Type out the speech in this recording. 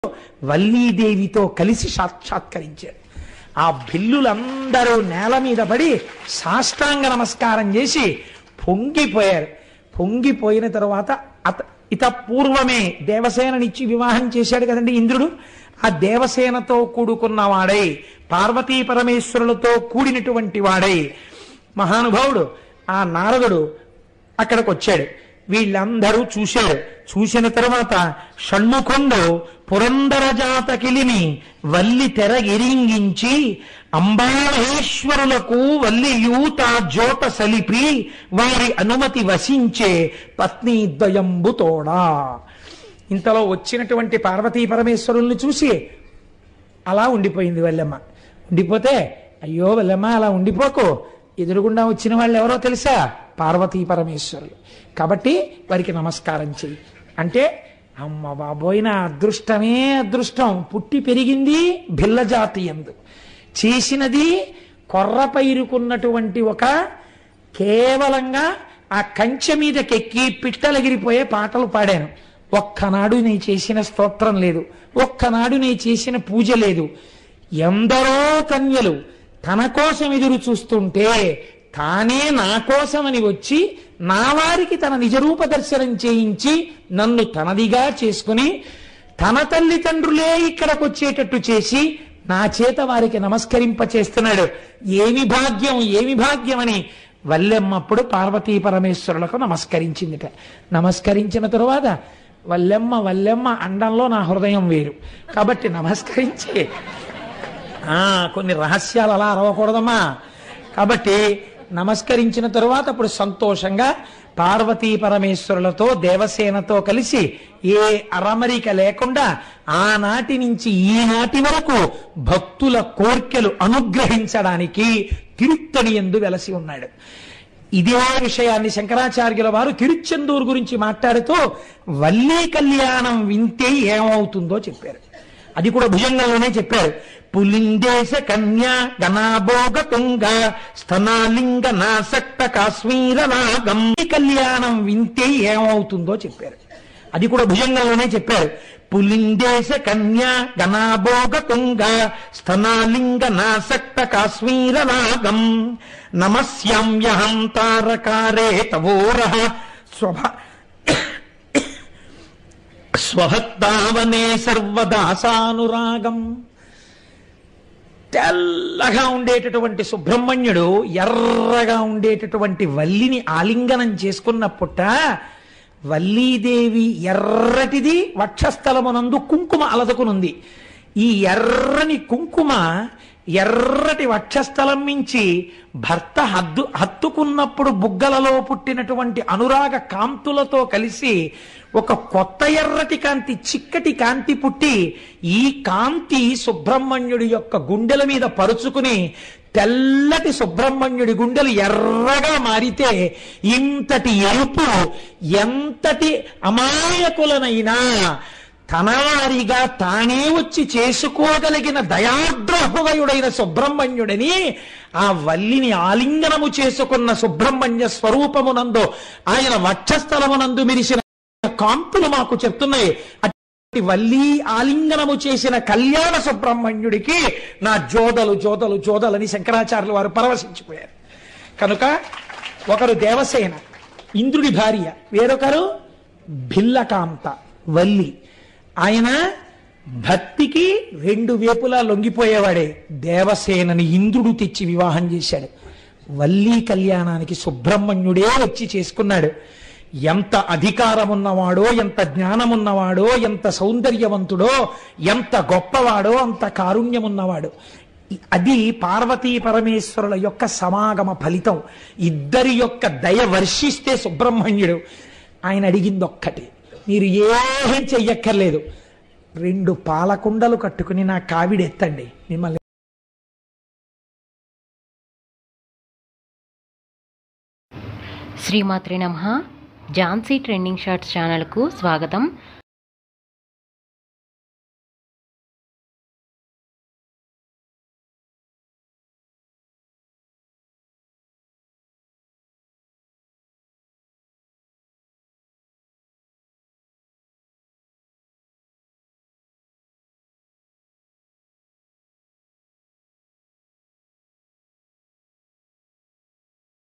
వల్లీదేవితో కలిసి సాక్షాత్కరించాడు ఆ భిల్లులందరూ నేల మీద పడి సాష్టాంగ నమస్కారం చేసి పొంగిపోయారు పొంగిపోయిన తర్వాత అత ఇత పూర్వమే దేవసేననిచ్చి వివాహం చేశాడు కదండి ఇంద్రుడు ఆ దేవసేనతో కూడుకున్న వాడై పార్వతీ పరమేశ్వరులతో కూడినటువంటి వాడై మహానుభావుడు ఆ నారదుడు అక్కడికి వచ్చాడు వీళ్ళందరూ చూశారు చూసిన తర్వాత షణ్ముఖుండు పురందర జాతకిలిని వల్లి తెరగిరింగించి అంబామహేశ్వరులకు వల్లియు తా జోట సలిపి వారి అనుమతి వసించే పత్ని ద్వయంబుతోడా ఇంతలో వచ్చినటువంటి పార్వతీ పరమేశ్వరుల్ని చూసి అలా ఉండిపోయింది వల్లెమ్మ ఉండిపోతే అయ్యో వల్లెమ్మ అలా ఉండిపోకు ఎదురుగుండా వచ్చిన వాళ్ళు ఎవరో తెలుసా పార్వతీ పరమేశ్వరులు కాబట్టి వారికి నమస్కారం చెయ్యి అంటే అమ్మ బాబోయ్ నా అదృష్టమే అదృష్టం పుట్టి పెరిగింది భిల్లజాతి ఎందు చేసినది కొర్ర పైరుకున్నటువంటి ఒక కేవలంగా ఆ కంచె మీదకెక్కి పిట్టలగిరిపోయే పాటలు పాడాను ఒక్కనాడు నీ చేసిన స్తోత్రం లేదు ఒక్కనాడు నీ చేసిన పూజ లేదు ఎందరో కన్యలు తన కోసం ఎదురు చూస్తుంటే తానే నా కోసమని వచ్చి నా వారికి తన నిజరూప దర్శనం చేయించి నన్ను తనదిగా చేసుకుని తన తల్లిదండ్రులే ఇక్కడికి వచ్చేటట్టు చేసి నా చేత వారికి నమస్కరింప చేస్తున్నాడు ఏమి భాగ్యం ఏమి భాగ్యం అని వల్లెమ్మప్పుడు పార్వతీ పరమేశ్వరులకు నమస్కరించిందిట నమస్కరించిన తరువాత వల్లెమ్మ వల్లెమ్మ అండంలో నా హృదయం వేరు కాబట్టి నమస్కరించి ఆ కొన్ని రహస్యాలు అలా అరవకూడదమ్మా కాబట్టి నమస్కరించిన తరువాత అప్పుడు సంతోషంగా పార్వతీ పరమేశ్వరులతో దేవసేనతో కలిసి ఏ అరమరిక లేకుండా ఆనాటి నుంచి ఈనాటి వరకు భక్తుల కోర్కెలు అనుగ్రహించడానికి తిరుత్తని ఎందు వెలసి ఉన్నాడు ఇదే విషయాన్ని శంకరాచార్యుల వారు తిరుచెందూరు గురించి మాట్లాడుతూ వల్లీ కళ్యాణం వింటే ఏమవుతుందో చెప్పారు అది కూడా భుజంగంలోనే చెప్పారు పులిందేశ కన్యా గణాభోగ తుంగ స్తనాలింగ నాసక్త కాశ్మీర నాగం ఈ కళ్యాణం వింటే ఏమవుతుందో చెప్పారు అది కూడా భుజంగంలోనే చెప్పారు పులిందేశ కన్యా గణాభోగ తుంగ స్తనాలింగ నాసక్త కాశ్మీర నాగం నమస్యామ్యహం తారకారే తవోర స్వభా స్వహత్తావనే సర్వదాసానురాగం తెల్లగా ఉండేటటువంటి సుబ్రహ్మణ్యుడు ఎర్రగా ఉండేటటువంటి వల్లిని ఆలింగనం చేసుకున్నప్పుట వల్లీదేవి ఎర్రటిది వక్షస్థలమునందు కుంకుమ అలదుకునుంది ఈ ఎర్రని కుంకుమ ఎర్రటి వక్షస్థలం మించి భర్త హద్దు హత్తుకున్నప్పుడు బుగ్గలలో పుట్టినటువంటి అనురాగ కాంతులతో కలిసి ఒక కొత్త ఎర్రటి కాంతి చిక్కటి కాంతి పుట్టి ఈ కాంతి సుబ్రహ్మణ్యుడి యొక్క గుండెల మీద పరుచుకుని తెల్లటి సుబ్రహ్మణ్యుడి గుండెలు ఎర్రగా మారితే ఇంతటి ఎరుపు ఎంతటి అమాయకులనైనా తనవారిగా తానే వచ్చి చేసుకోగలిగిన దయాద్రహృదయుడైన సుబ్రహ్మణ్యుడిని ఆ వల్లిని ఆలింగనము చేసుకున్న సుబ్రహ్మణ్య స్వరూపమునందు ఆయన వక్షస్థలమునందు మిరిసిన కాంతులు మాకు చెప్తున్నాయి అటువంటి వల్లి ఆలింగనము చేసిన కళ్యాణ సుబ్రహ్మణ్యుడికి నా జోదలు జోదలు జోదలని శంకరాచార్యులు వారు పరవశించిపోయారు కనుక ఒకరు దేవసేన ఇంద్రుడి భార్య వేరొకరు భిల్లకాంత వల్లి ఆయన భక్తికి రెండు వేపులా లొంగిపోయేవాడే దేవసేనని ఇంద్రుడు తెచ్చి వివాహం చేశాడు వల్లీ కళ్యాణానికి సుబ్రహ్మణ్యుడే వచ్చి చేసుకున్నాడు ఎంత అధికారం ఉన్నవాడో ఎంత జ్ఞానం ఉన్నవాడో ఎంత సౌందర్యవంతుడో ఎంత గొప్పవాడో అంత కారుణ్యం ఉన్నవాడు అది పార్వతీ పరమేశ్వరుల యొక్క సమాగమ ఫలితం ఇద్దరి యొక్క దయ వర్షిస్తే సుబ్రహ్మణ్యుడు ఆయన అడిగింది ఒక్కటి మీరు ఏం చెయ్యక్కర్లేదు రెండు పాలకుండలు కట్టుకుని నా కావిడెత్తండి మిమ్మల్ని శ్రీమాత్రి నమ ఝాన్సీ ట్రెండింగ్ షార్ట్స్ ఛానల్కు స్వాగతం